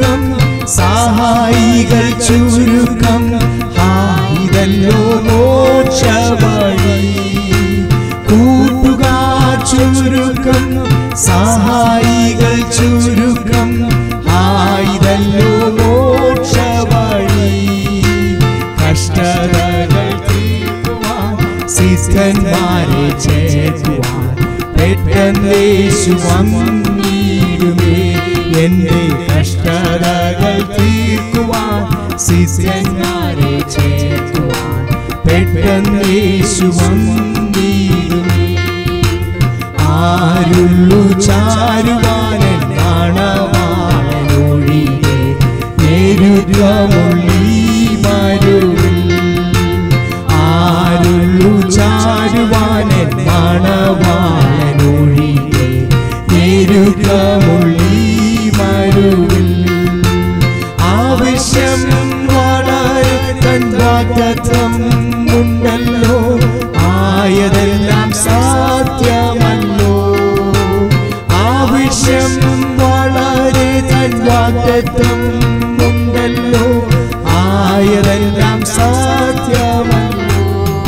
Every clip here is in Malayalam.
ചുരുക്കം സഹായികൾ ചുരുക്കം ആ ഇതല്ലോ മോക്ഷവഴി കൂട്ടുകാർ ചുരുക്കം സഹായികൾ ചുരുക്കം ആ ഇതല്ലോ മോക്ഷവഴി കഷ്ടതകൾ തീർക്കുവാൻ സിദ്ധന്മാരെ ചേർക്കുവാൻ പെട്ടെന്നേശു വന്നിടുമേ എന്റെ കഷ്ടതകൾ തീർക്കുവാൻ സിദ്ധന്മാരെ ചേർക്കുവാൻ പെട്ടെന്നേശു വന്നിടുമേ ആരുള്ളു ചാരുവാനൻ കാണവാനൊഴികെ നേരുകമുള്ളീ മരുവിൽ ആരുള്ളു ചാരുവാനൻ കാണവാനൊഴികെ നേരുകമുള്ളീ മരുവിൽ ആവശ്യം വളരെ തൻ വാഗ്ദത്തം ഉണ്ടല്ലോ ആയതെല്ലാം സാധ്യമല്ലോ ആവശ്യം വളരെ തൻ വാഗ്ദത്തം ഉണ്ടല്ലോ ആയതെല്ലാം സാധ്യമല്ലോ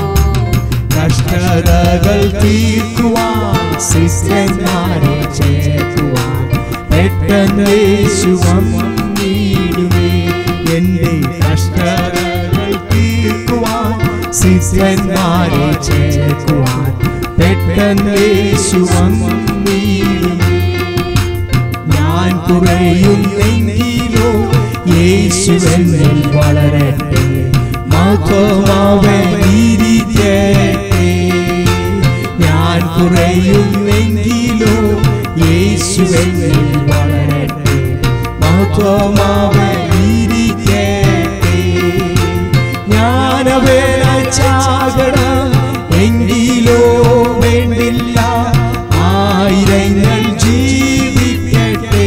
കഷ്ടതകൾ തീർക്കുവാൻ ശിഷ്യന്മാരെ ചേർക്കുവാൻ പെട്ടെന്നേശു വന്നിടുമേ എന്റെ കഷ്ടതകൾ തീർക്കുവാൻ ശിഷ്യന്മാരെ ചേർക്കുവാൻ പെട്ടെന്നേശു വന്നിടുമേ ഞാൻ കുറയുന്നെങ്കിലോ യേശുവെന്നിൽ വളരട്ടെ മകമാവരിക്കട്ടെ ഞാൻ കുറയുന്നെങ്കിലോ യേശുവെന്നിൽ വളരട്ടെ മകമാവരിക്കട്ടെ ഞാനവേല ചാകണം എങ്കിലോ വേണ്ടില്ല ആയിരങ്ങൾ ജീവിക്കട്ടെ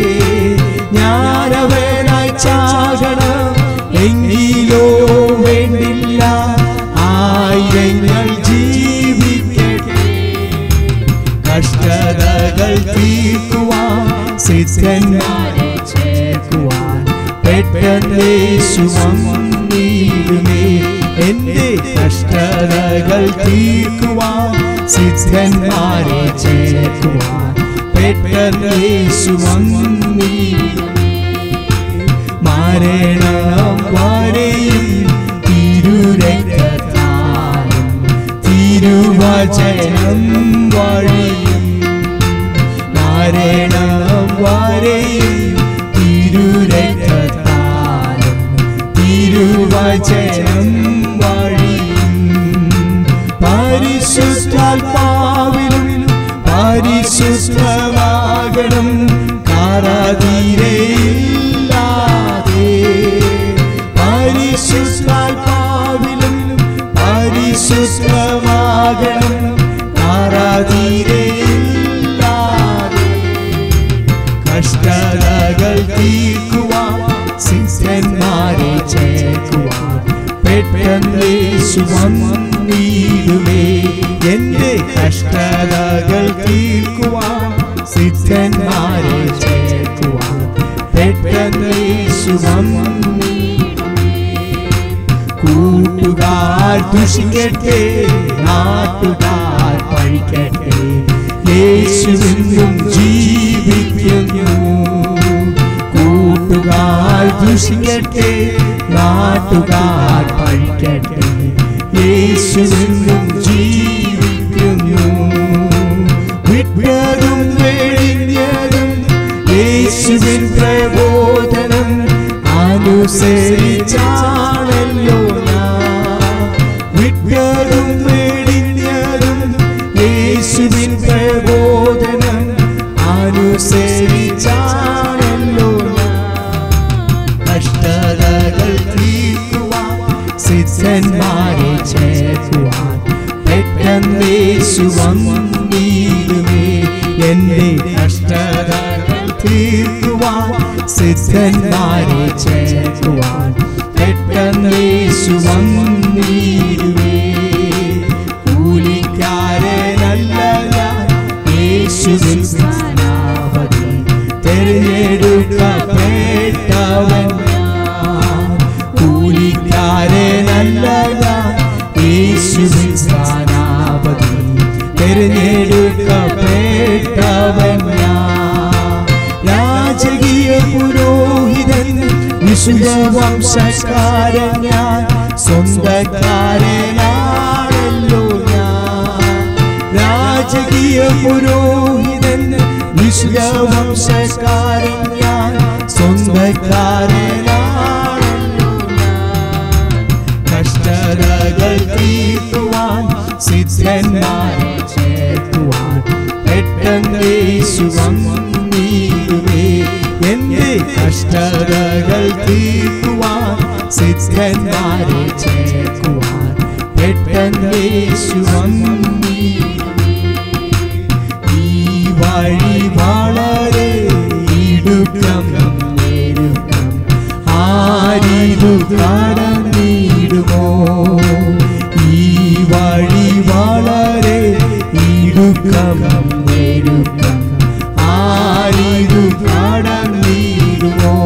ഞാനവേലായി ചാകണം എങ്കിലോ വേണ്ടില്ല ആയിരങ്ങൾ ജീവിക്കട്ടെ കഷ്ടതകൾ തീർക്കുവാൻ സിദ്ധന്മാരെ ചേർക്കുവാൻ പെട്ടെന്നേശു വന്നിടുമേ എന്റെ കഷ്ടതകൾ തീർക്കുവാൻ സിദ്ധന്മാരെ ചേർക്കുവാൻ പെട്ടെന്നേശു വന്നിടുമേ മരണം വരെയും തിരുരക്തത്താലും തിരുവചനം വഴിയും മരണം വരെയും തിരുരക്തത്താലും തിരുവചനം വഴിയും പരിശുദ്ധാത്മാവിലും പരിശുദ്ധമാകണം കാറാതീരയില്ലാതെ പരിശുദ്ധാത്മാവിലും പരിശുദ്ധമാകണം കാറാതീരയില്ലാതെ കഷ്ടതകൾ തീർക്കുവാൻ ശിഷ്യന്മാരെ ചേർക്കുവാൻ പെട്ടെന്നേശു വന്നിടുമേ എന്റെ കഷ്ടതകൾ തീർക്കുവാൻ സിദ്ധന്മാരെ ചേർക്കുവാൻ പെട്ടെന്നേശു വന്നിടുമേ കൂട്ടുകാർ ദുഷിക്കട്ടെ നാട്ടുകാർ പഴിക്കട്ടെ യേശുവിനും ജീവിക്കുന്നു കൂട്ടുകാർ ദുഷിക്കട്ടെ നാട്ടുകാർ പഴിക്കട്ടെ യേശുവിനും ജീവിക്കുന്നു വിട്ടതും വെളിഞ്ഞതും യേശുവിൻ പ്രബോധനം അനുസരിച്ചാണല്ലോ ഞാൻ വിട്ടതും വെളിഞ്ഞതും യേശുവിൻ പ്രബോധനം അനുസരിച്ചാണല്ലോ ഞാൻ കഷ്ടതകൾ തീർക്കുവാൻ സിദ്ധന്മാരെ ചേർക്കുവാൻ പെട്ടെന്നേശു വന്നിടുമേ എന്റെ കഷ്ടതകൾ തീർക്കുവാൻ സിദ്ധന്മാരെ ചേർക്കുവാൻ പെട്ടെന്നേശു വന്നിടുമേ കൂലിക്കാരനല്ല ഞാൻ യേശുവിൻ സ്ഥാനാപതി തെരഞ്ഞെടുക്കപ്പെട്ട വിശുദ്ധ വംശക്കാരൻ ഞാൻ സ്വന്തക്കാരനാണല്ലോ ഞാൻ രാജകീയ പുരോഹിതൻ വിശുദ്ധ വംശക്കാരൻ ഞാൻ സ്വന്തക്കാരനാണല്ലോ ഞാൻ കഷ്ടതകൾ തീർക്കുവാൻ സിദ്ധന്മാരെ ചേർക്കുവാൻ പെട്ടെന്ന് യേശു വന്നിടുമേ എന്റെ കഷ്ടതകൾ തീർക്കുവാൻ സിദ്ധന്മാരെ ചേർക്കുവാൻ പെട്ടെന്ന് യേശു വന്നിടുമേ ഈ വഴി വളരെ ഇടുക്കം നേരുക്കം ആരിതു കടന്നിടുമോ ഈ വഴി വളരെ ഇടുക്കം നേരുക്കം ആരിതു കടന്നിടുമോ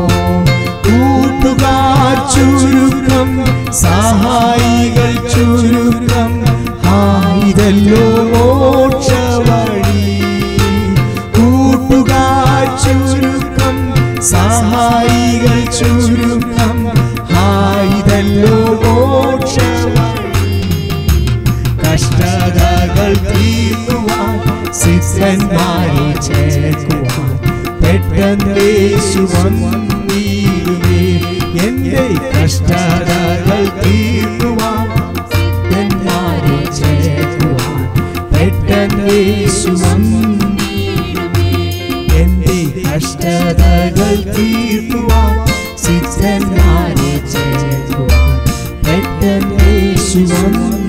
കൂട്ടുകാർ ചുരുക്കം സഹായികൾ ചുരുക്കം ആയിതല്ലോ മോക്ഷവഴി കൂട്ടുകാർ ചുരുക്കം സഹായികൾ ചുരുക്കം ആയിതല്ലോ മോക്ഷവഴി കഷ്ടതകൾ തീർക്കുവാൻ സിദ്ധന്മാരെ ചേർക്കുവാൻ പെട്ടെന്ന് യേശു വന്നിടുമേ എന്റെ കഷ്ടതകൾ തീർക്കുവാൻ സിദ്ധന്മാരെ ചേർക്കുവാൻ പെട്ടെന്ന് യേശു വന്നിടുമേ എന്റെ കഷ്ടതകൾ തീർക്കുവാൻ സിദ്ധന്മാരെ ചേർക്കുവാൻ പെട്ടെന്ന് യേശു വന്നു